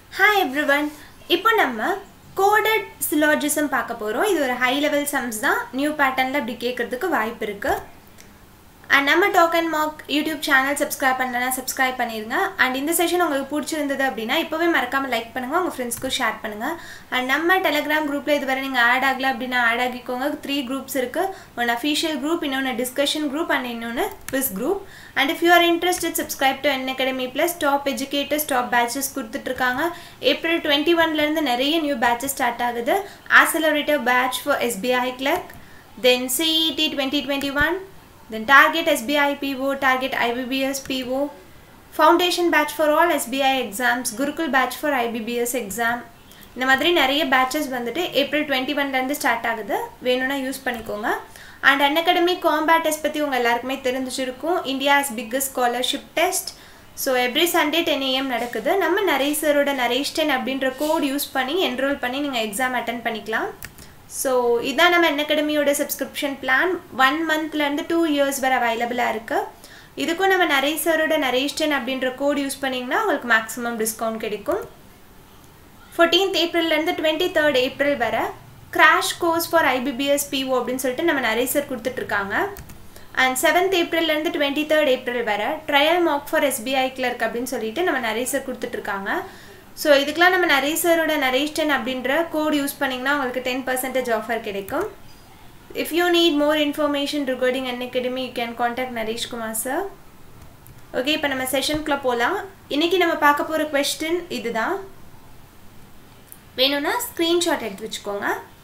Hi everyone இப்போ நம்ம coded syllogism பார்க்க போகிறோம் இது ஒரு ஹை லெவல் சம்ஸ் தான் நியூ பேட்டர்னில் இப்படி கேட்குறதுக்கு வாய்ப்பு இருக்குது அண்ட் நம்ம talk and Mark YouTube channel subscribe பண்ணலன்னா சப்ஸ்கிரைப் பண்ணிடுங்க அண்ட் இந்த செஷன் உங்களுக்கு பிடிச்சிருந்தது அப்படின்னா இப்போவே மறக்காமல் லைக் பண்ணுங்கள் உங்கள் ஃப்ரெண்ட்ஸ்க்கும் ஷேர் பண்ணுங்கள் அண்ட் நம்ம டெலிகிராம் குரூப்பில் இதுவரை நீங்கள் ஆட் ஆகல அப்படின்னா ஆட் ஆகிக்கோங்க த்ரீ குரூப்ஸ் இருக்குது ஒன்று அஃபீஷியல் குரூப் இன்னொன்று டிஸ்கஷன் குரூப் அண்ட் இன்னொன்று quiz group and if you are interested subscribe to Unacademy plus top educators top batches கொடுத்துட்ருக்காங்க ஏப்ரல் டுவெண்ட்டி ஒன்லேருந்து நிறைய நியூ பேட்சஸ் ஸ்டார்ட் ஆகுது accelerator batch for SBI clerk then CET twenty twenty one then target SBI PO, target IBBS PO, foundation batch for all SBI exams, Gurukul batch for IBBS exam இந்த மாதிரி நிறைய patches வந்துட்டு April twenty ஒன்லேருந்து start ஆகுது வேணும்னா use பண்ணிக்கோங்க and Unacademy combat test பற்றி உங்கள் எல்லாருக்குமே தெரிஞ்சிருக்கும் India's biggest scholarship test so every Sunday ten AM நடக்குது நம்ம நரேசரோட நரேஷ் டென் அப்படின்ற கோட் யூஸ் பண்ணி என்ரோல் பண்ணி நீங்கள் எக்ஸாம் அட்டன் பண்ணிக்கலாம் ஸோ இதான் நம்ம என் அகாடமியோட சப்ஸ்கிரிப்ஷன் பிளான் ஒன் மந்த்லேருந்து டூ இயர்ஸ் வரை அவைலபிளாக இருக்குது இதுக்கும் நம்ம நரேசரோட நரேஷ்டன் அப்படின்ற கோட் யூஸ் பண்ணிங்கன்னா உங்களுக்கு மேக்ஸிமம் டிஸ்கவுண்ட் கிடைக்கும் ஃபோர்டீன்த் ஏப்ரல்லேருந்து டுவெண்ட்டி தேர்ட் ஏப்ரல் வரை crash course for IBPS PO அப்படின்னு சொல்லிட்டு நம்ம நரேசர் கொடுத்துட்ருக்காங்க அண்ட் செவன்த் ஏப்ரல்லேருந்து டுவெண்ட்டி தேர்ட் ஏப்ரல் வரை trial mark for SBI clerk அப்படின்னு சொல்லிட்டு நம்ம நரேசர் கொடுத்துட்ருக்காங்க ஸோ இதுக்கெலாம் நம்ம நரேசரோட நரேஷ்டன் அப்படின்ற கோட் யூஸ் பண்ணிங்கன்னா உங்களுக்கு டென் பர்சன்டேஜ் ஆஃபர் கிடைக்கும் if you need more information regarding Unacademy you can contact Naresh Kumar sir okay இப்போ நம்ம செஷனுக்குள்ளே போகலாம் இன்றைக்கி நம்ம பார்க்க போகிற கொஸ்டின் இதுதான் வேணும்னா ஸ்க்ரீன்ஷாட் எடுத்து வச்சுக்கோங்க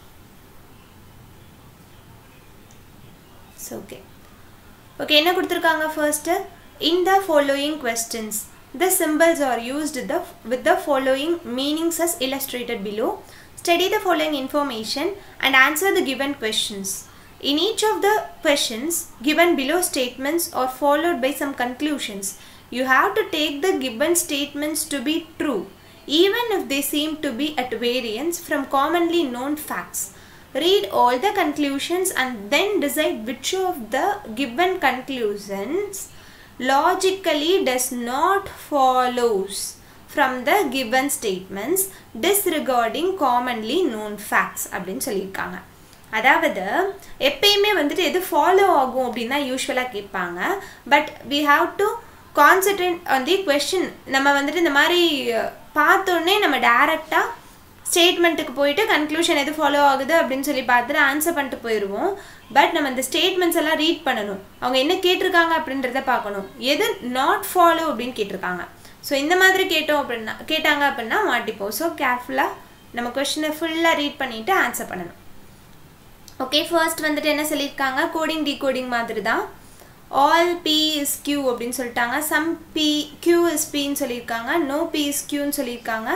ஸோ ஓகே ஓகே என்ன கொடுத்துருக்காங்க first in the following questions The symbols are used the, with the following meanings as illustrated below. Study the following information and answer the given questions. In each of the questions given below statements are followed by some conclusions. You have to take the given statements to be true, even if they seem to be at variance from commonly known facts. Read all the conclusions and then decide which of the given conclusions logically does not follows from the given statements disregarding commonly known facts அப்படின்னு சொல்லியிருக்காங்க அதாவது எப்பயுமே வந்துட்டு எது follow ஆகும் அப்படின்னு தான் யூஸ்வலாக கேட்பாங்க but we have to concentrate on the question நம்ம வந்துட்டு இந்த மாதிரி பார்த்தோன்னே நம்ம டேரெக்டாக ஸ்டேட்மெண்ட்டுக்கு போயிட்டு கன்க்ளூஷன் எது ஃபாலோ ஆகுது அப்படின்னு சொல்லி பார்த்துட்டு ஆன்சர் பண்ணிட்டு போயிடுவோம் பட் நம்ம இந்த ஸ்டேட்மெண்ட்ஸ் எல்லாம் ரீட் பண்ணணும் அவங்க என்ன கேட்டிருக்காங்க அப்படின்றத பார்க்கணும் எது நாட் ஃபாலோ அப்படின்னு கேட்டிருக்காங்க ஸோ இந்த மாதிரி கேட்டோம் அப்படின்னா கேட்டாங்க அப்படின்னா மாட்டிப்போம் ஸோ கேர்ஃபுல்லாக நம்ம கொஷினை ஃபுல்லாக ரீட் பண்ணிவிட்டு ஆன்சர் பண்ணணும் ஓகே ஃபர்ஸ்ட் வந்துட்டு என்ன சொல்லியிருக்காங்க கோடிங் டிகோடிங் மாதிரி தான் ஆல் பி இஸ் கியூ அப்படின்னு சொல்லிட்டாங்க சம் பி கியூ இஸ் பின்னு சொல்லியிருக்காங்க நோ பி இஸ் கியூன்னு சொல்லியிருக்காங்க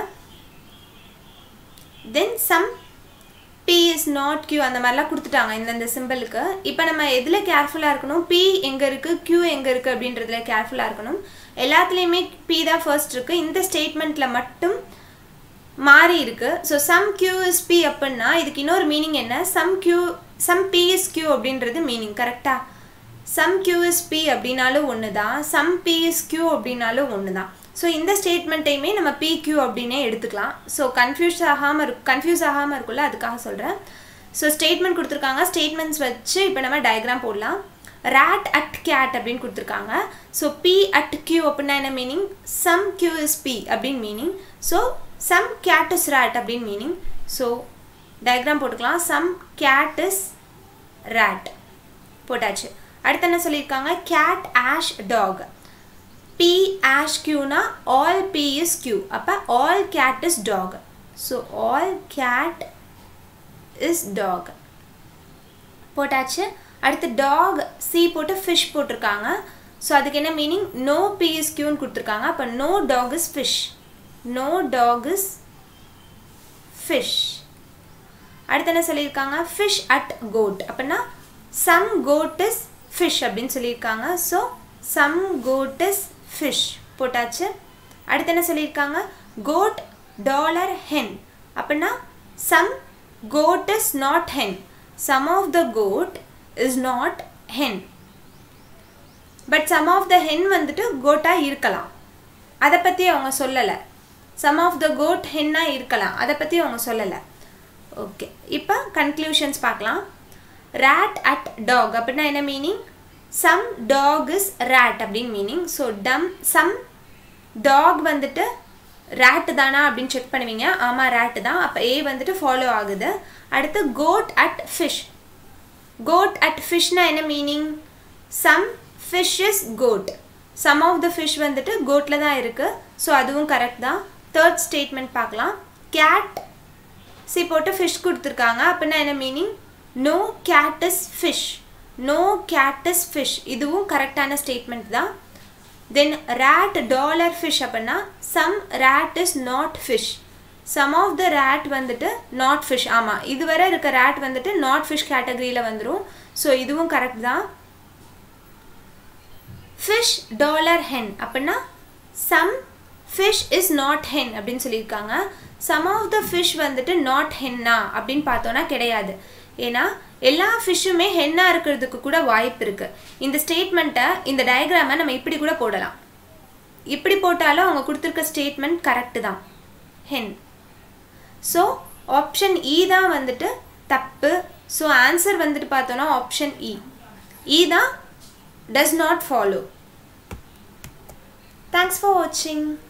then some P is not Q அந்த மாதிரிலாம் கொடுத்துட்டாங்க இந்தந்த சிம்பிளுக்கு இப்போ நம்ம எதில் கேர்ஃபுல்லாக இருக்கணும் பி எங்கே இருக்குது கியூ எங்கே இருக்குது அப்படின்றதுல கேர்ஃபுல்லாக இருக்கணும் எல்லாத்துலேயுமே பி தான் ஃபர்ஸ்ட் இருக்குது இந்த ஸ்டேட்மெண்ட்டில் மட்டும் மாறி இருக்குது so some Q is P அப்படின்னா இதுக்கு இன்னொரு மீனிங் என்ன some Q some P is Q அப்படின்றது மீனிங் கரெக்டாக சம் கியூ இஸ் பி அப்படின்னாலும் ஒன்று தான் சம் பி இஸ் கியூ அப்படின்னாலும் ஒன்று தான் ஸோ இந்த ஸ்டேட்மெண்ட்டையுமே நம்ம பிக்யூ அப்படின்னே எடுத்துக்கலாம் ஸோ கன்ஃபியூஸ் ஆகாமல் இருக்கு கன்ஃபியூஸ் ஆகாமல் இருக்குல்ல அதுக்காக சொல்கிறேன் ஸோ ஸ்டேட்மெண்ட் கொடுத்துருக்காங்க ஸ்டேட்மெண்ட்ஸ் வச்சு இப்போ நம்ம டயக்ராம் போடலாம் ரேட் அட் கேட் அப்படின்னு கொடுத்துருக்காங்க ஸோ பி அட் கியூ அப்படின்னா என்ன meaning some Q is P அப்படின்னு meaning so some cat is rat அப்படின்னு மீனிங் ஸோ டயக்ராம் போட்டுக்கலாம் சம் கேட் இஸ் ரேட் போட்டாச்சு அடுத்து என்ன சொல்லியிருக்காங்க cat hash dog P hash கியூனா ஆல் பி இஸ் கியூ அப்போ all cat is dog so all cat is dog போட்டாச்சு அடுத்து டாக் சி போட்டு ஃபிஷ் போட்டிருக்காங்க ஸோ அதுக்கு என்ன மீனிங் நோ பி இஸ் கியூன்னு கொடுத்துருக்காங்க அப்போ no dog is fish no dog is fish அடுத்து என்ன சொல்லியிருக்காங்க ஃபிஷ் அட் கோட் அப்படின்னா சம் கோட் இஸ் ஃபிஷ் அப்படின்னு சொல்லியிருக்காங்க so some goat is fish போட்டாச்சு அடுத்து என்ன சொல்லியிருக்காங்க கோட் டாலர் ஹென் அப்படின்னா some goat is not hen some of the goat is not hen but some of the hen வந்துட்டு கோட்டாக இருக்கலாம் அதை பற்றி அவங்க சொல்லலை சம் ஆஃப் த கோட் ஹென்னாக இருக்கலாம் அதை பற்றி அவங்க சொல்லலை ஓகே இப்போ கன்க்ளூஷன்ஸ் பார்க்கலாம் ரேட் அட் டாக் அப்படின்னா என்ன meaning some dog is rat அப்படின்னு மீனிங் ஸோ டம் சம் டாக் வந்துட்டு ரேட்டு தானா அப்படின்னு செக் பண்ணுவீங்க ஆமாம் ரேட்டு தான் அப்போ ஏ வந்துட்டு ஃபாலோ ஆகுது அடுத்து goat at fish goat at ஃபிஷ்னா என்ன meaning some fish is goat some of the fish வந்துட்டு கோட்டில் தான் இருக்குது ஸோ அதுவும் கரெக்ட் தான் தேர்ட் ஸ்டேட்மெண்ட் பார்க்கலாம் கேட் சி போட்டு ஃபிஷ் கொடுத்துருக்காங்க அப்படின்னா என்ன meaning no cat is fish no cat is fish இதுவும் கரெக்டான ஸ்டேட்மெண்ட் தான் தென் ரேட் டாலர் ஃபிஷ் அப்படின்னா some rat is not fish some of the rat வந்துட்டு நாட் ஃபிஷ் ஆமாம் இதுவரை இருக்க ரேட் வந்துட்டு நாட் ஃபிஷ் கேட்டகரியில் வந்துடும் ஸோ இதுவும் கரெக்ட் தான் ஃபிஷ் டாலர் ஹென் அப்படின்னா some fish is not hen அப்படின்னு சொல்லியிருக்காங்க சம் ஆஃப் த ஃபிஷ் வந்துட்டு நாட் ஹென்னா அப்படின்னு பார்த்தோன்னா கிடையாது ஏன்னா எல்லா ஃபிஷ்ஷுமே ஹென்னாக இருக்கிறதுக்கு கூட வாய்ப்பு இருக்குது இந்த ஸ்டேட்மெண்ட்டை இந்த டயக்ராமை நம்ம இப்படி கூட போடலாம் இப்படி போட்டாலும் அவங்க கொடுத்துருக்க ஸ்டேட்மெண்ட் கரெக்டு தான் ஹென் ஸோ ஆப்ஷன் இ தான் வந்துட்டு தப்பு ஸோ ஆன்சர் வந்துட்டு பார்த்தோன்னா ஆப்ஷன் இ இ தான் does not follow thanks for வாட்சிங்